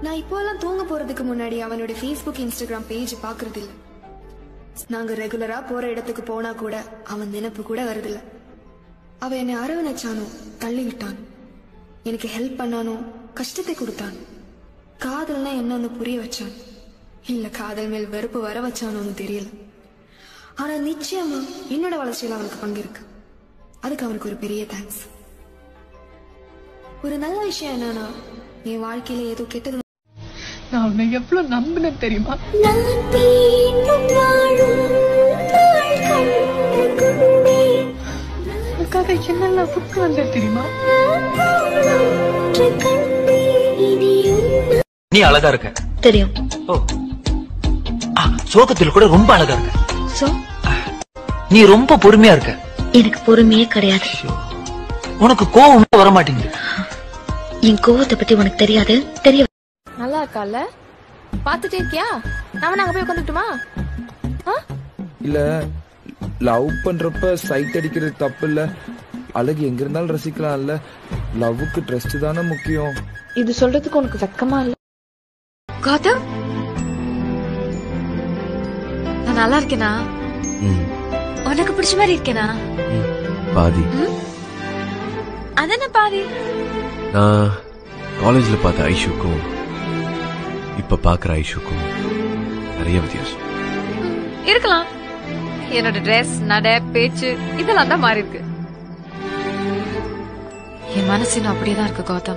நான் இப்போலாம் தூங்க போறதுக்கு முன்னாடி அவனுடைய ஃபேஸ்புக் இன்ஸ்டாகிராம் பேஜ் பாக்குறது இல்ல நாங்க ரெகுலரா போற இடத்துக்கு போனா கூட அவன் நினைப்பு கூட வருதில்ல அவ என்னை அரவணைச்சானோ தள்ளி விட்டான் எனக்கு ஹெல்ப் பண்ணானோ கஷ்டத்தை கொடுத்தான் காதல்னா என்னன்னு புரிய வச்சான் இல்ல காதல் மேல் வெறுப்பு வர வச்சானோன்னு தெரியல ஆனா நிச்சயமா என்னோட வளர்ச்சியில அவனுக்கு பங்கு இருக்கு அதுக்கு அவனுக்கு ஒரு பெரிய தேங்க்ஸ் ஒரு நல்ல விஷயம் என்னன்னா என் வாழ்க்கையில ஏதோ கெட்டது நான் உன்னை எவ்வளவு நம்பினேன் தெரியுமா நான் மீண்டும் வாழும் நாள் கண்டு கொண்டேன். உனக்காக என்னெல்லாம் புக்கு வந்தேன் தெரியுமா ஒன்று கண்டேன். இனி உன்னை நீ அழகா இருக்க தெரியும் ஓ ஆ, சோகத்தில் கூட ரொம்ப அழகா இருக்க சோ நீ ரொம்ப பொறுமையா இருக்க எனக்கு பொறுமையே கிடையாது உனக்கு கோவமே வர மாட்டேங்குது என் கோவத்தை பத்தி உனக்கு தெரியாது தெரிய நல்லா இருக்கால பாத்துட்டே இருக்கியா நாம நாங்க போய் உட்காந்துட்டுமா இல்ல லவ் பண்றப்ப சைட் அடிக்கிறது தப்பு இல்ல அழகு எங்க இருந்தாலும் ரசிக்கலாம்ல லவ்வுக்கு ட்ரஸ்ட் தானே முக்கியம் இது சொல்றதுக்கு உனக்கு வெக்கமா இல்ல கௌதம் நான் நல்லா இருக்கேனா உனக்கு பிடிச்ச மாதிரி இருக்கேனா பாதி அதென்ன பாதி நான் காலேஜ்ல பார்த்த ஐஷுக்கும் இப்ப பாக்குற ஐஷுக்கும் நிறைய வித்தியாசம் இருக்கலாம் என்னோட ட்ரெஸ் நட பேச்சு இதெல்லாம் தான் மாறி இருக்கு என் மனசு இன்னும் அப்படியேதான் இருக்கு கௌதம்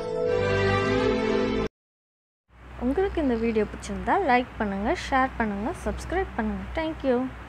உங்களுக்கு இந்த வீடியோ பிடிச்சிருந்தா லைக் பண்ணுங்கள் ஷேர் பண்ணுங்கள் சப்ஸ்கிரைப் பண்ணுங்கள் தேங்க்யூ